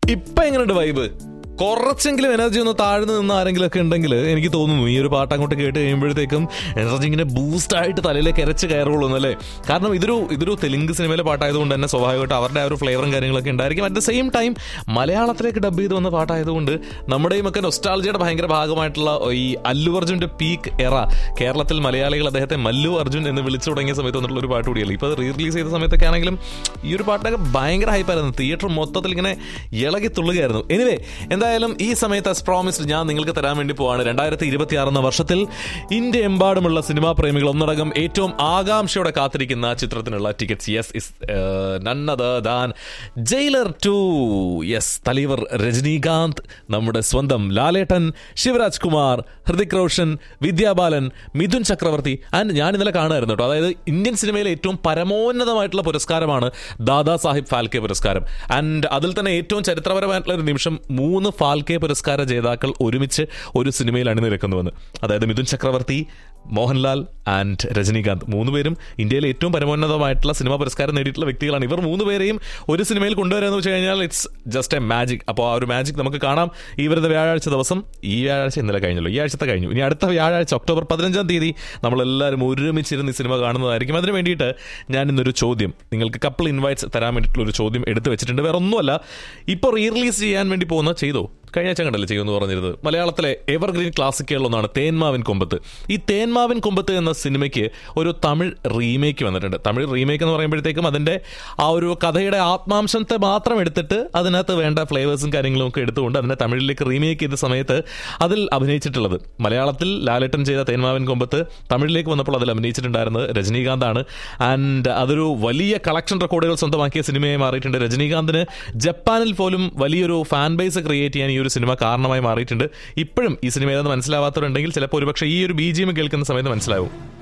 ഇപ്പൊ എങ്ങനെയുണ്ട് വൈബ് കുറച്ചെങ്കിലും എനർജി ഒന്ന് താഴ്ന്നു നിന്ന് ആരെങ്കിലും ഒക്കെ ഉണ്ടെങ്കിൽ എനിക്ക് തോന്നുന്നു ഈ ഒരു പാട്ട് അങ്ങോട്ട് കേട്ട് കഴിയുമ്പോഴത്തേക്കും എനർജി ഇങ്ങനെ ബൂസ്റ്റ് ആയിട്ട് തലയിലേക്ക് ഇരച്ച് കയറുള്ളൂ എന്നല്ലേ കാരണം ഇതൊരു ഇതൊരു തെലുങ്ക് സിനിമയിലെ പാട്ടായതുകൊണ്ട് തന്നെ സ്വാഭാവികമായിട്ട് അവരുടെ ആ ഒരു ഫ്ലേവറും കാര്യങ്ങളൊക്കെ ഉണ്ടായിരിക്കും അറ്റ് ദ സെയിം ടൈം മലയാളത്തിലേക്ക് ഡബ് ചെയ്ത് വന്ന പാട്ടായതുകൊണ്ട് നമ്മുടെയും ഒക്കെ നൊസ്റ്റാൾജിയുടെ ഭയങ്കര ഭാഗമായിട്ടുള്ള ഈ അല്ലു അർജുന്റെ പീക്ക് എറ കേരളത്തിൽ മലയാളികൾ അദ്ദേഹത്തെ മല്ലു അർജുൻ എന്ന് വിളിച്ചു തുടങ്ങിയ സമയത്ത് വന്നിട്ടുള്ള ഒരു പാട്ട് കൂടിയല്ലേ ഇപ്പോൾ റീ റിലീസ് ചെയ്ത സമയത്തൊക്കെ ആണെങ്കിലും ഈ ഒരു പാട്ടൊക്കെ ഭയങ്കര ഹൈപ്പായിരുന്നു തിയേറ്റർ മൊത്തത്തിൽ ഇങ്ങനെ ഇളകി തുള്ളുകയായിരുന്നു എനിവേ എന്തായാലും ഈ സമയത്ത് as promised ഞാൻ നിങ്ങൾക്ക് തരാൻ വേണ്ടി പോവാണ് രണ്ടായിരത്തി ഇരുപത്തി എന്ന വർഷത്തിൽ ഇന്ത്യ എമ്പാടുമുള്ള സിനിമാ പ്രേമികൾ ഒന്നടങ്കം ഏറ്റവും ആകാംക്ഷയോടെ കാത്തിരിക്കുന്ന ചിത്രത്തിനുള്ള tickets yes is none other than Jailer two yes Thalaivar Rajinikanth നമ്മുടെ സ്വന്തം ലാലേട്ടൻ ശിവരാജ് കുമാർ ഹൃതിക് റോഷൻ വിദ്യാബാലൻ മിഥുൻ ചക്രവർത്തി ആൻഡ് ഞാൻ ഇന്നലെ കാണുമായിരുന്നു കേട്ടോ അതായത് ഇന്ത്യൻ സിനിമയിലെ ഏറ്റവും പരമോന്നതമായിട്ടുള്ള പുരസ്കാരമാണ് ദാദാ സാഹിബ് ഫാൽക്കെ പുരസ്കാരം ആൻഡ് അതിൽ തന്നെ ഏറ്റവും ചരിത്രപരമായിട്ടുള്ള ഒരു നിമിഷം മൂന്ന് ഫാൽക്കെ പുരസ്കാര ജേതാക്കൾ ഒരുമിച്ച് ഒരു സിനിമയിൽ അണിനിരക്കുന്നുവെന്ന് അതായത് മിഥുൻ ചക്രവർത്തി മോഹൻലാൽ ആൻഡ് രജനീകാന്ത് മൂന്ന് പേരും ഇന്ത്യയിലെ ഏറ്റവും പരമോന്നതമായിട്ടുള്ള സിനിമാ പുരസ്കാരം നേടിയിട്ടുള്ള വ്യക്തികളാണ് ഇവർ മൂന്ന് പേരെയും ഒരു സിനിമയിൽ കൊണ്ടുവരാന്ന് വെച്ച് കഴിഞ്ഞാൽ ഇറ്റ്സ് ജസ്റ്റ് എ മാജിക് അപ്പോൾ ആ ഒരു മാജിക് നമുക്ക് കാണാം ഈ വരുന്ന വ്യാഴാഴ്ച ദിവസം ഈ വ്യാഴാഴ്ച ഇന്നലെ കഴിഞ്ഞല്ലോ ഈ ആഴ്ചത്തെ കഴിഞ്ഞു ഇനി അടുത്ത വ്യാഴാഴ്ച ഒക്ടോബർ പതിനഞ്ചാം തീയതി നമ്മളെല്ലാവരും ഒരുമിച്ചിരുന്ന് ഈ സിനിമ കാണുന്നതായിരിക്കും അതിന് വേണ്ടിയിട്ട് ഞാൻ ഇന്നൊരു ചോദ്യം നിങ്ങൾക്ക് കപ്പിൾ ഇൻവൈറ്റ്സ് തരാൻ വേണ്ടിയിട്ടുള്ള ഒരു ചോദ്യം എടുത്തു വെച്ചിട്ടുണ്ട് വേറെ ഒന്നുമല്ല ഇപ്പോൾ റീ റിലീസ് ചെയ്യാൻ വേണ്ടി പോകുന്ന ചെയ്തോ കഴിഞ്ഞ ആഴ്ച കണ്ടല്ലേ ചെയ്യുമെന്ന് പറഞ്ഞിരുന്നത് മലയാളത്തിലെ എവർഗ്രീൻ ക്ലാസിക്കുകളിലൊന്നാണ് തേന്മാവിൻ കൊമ്പത്ത് ഈ തേന്മാവിൻ കൊമ്പത്ത് എന്ന സിനിമയ്ക്ക് ഒരു തമിഴ് റീമേക്ക് വന്നിട്ടുണ്ട് തമിഴ് റീമേക്ക് എന്ന് പറയുമ്പോഴത്തേക്കും അതിന്റെ ആ ഒരു കഥയുടെ ആത്മാംശത്തെ മാത്രം എടുത്തിട്ട് അതിനകത്ത് വേണ്ട ഫ്ലേവേഴ്സും കാര്യങ്ങളും ഒക്കെ എടുത്തുകൊണ്ട് അതിനെ തമിഴിലേക്ക് റീമേക്ക് ചെയ്ത സമയത്ത് അതിൽ അഭിനയിച്ചിട്ടുള്ളത് മലയാളത്തിൽ ലാലേട്ടൻ ചെയ്ത തേന്മാവിൻ കൊമ്പത്ത് തമിഴിലേക്ക് വന്നപ്പോൾ അതിൽ അഭിനയിച്ചിട്ടുണ്ടായിരുന്നത് രജനീകാന്താണ് ആൻഡ് അതൊരു വലിയ കളക്ഷൻ റെക്കോർഡുകൾ സ്വന്തമാക്കിയ സിനിമയായി മാറിയിട്ടുണ്ട് രജനീകാന്തിന് ജപ്പാനിൽ പോലും വലിയൊരു ഫാൻ ബേസ് ക്രിയേറ്റ് ചെയ്യാൻ ഈ ഒരു സിനിമ കാരണമായി മാറിയിട്ടുണ്ട് ഇപ്പോഴും ഈ സിനിമ ഏതെന്ന് മനസ്സിലാവാത്തവരുണ്ടെങ്കിൽ ചിലപ്പോൾ ഒരുപക്ഷെ ഈ ഒരു ബി ജി എം കേൾക്കുന്ന സമയത്ത് മനസ്സിലാവും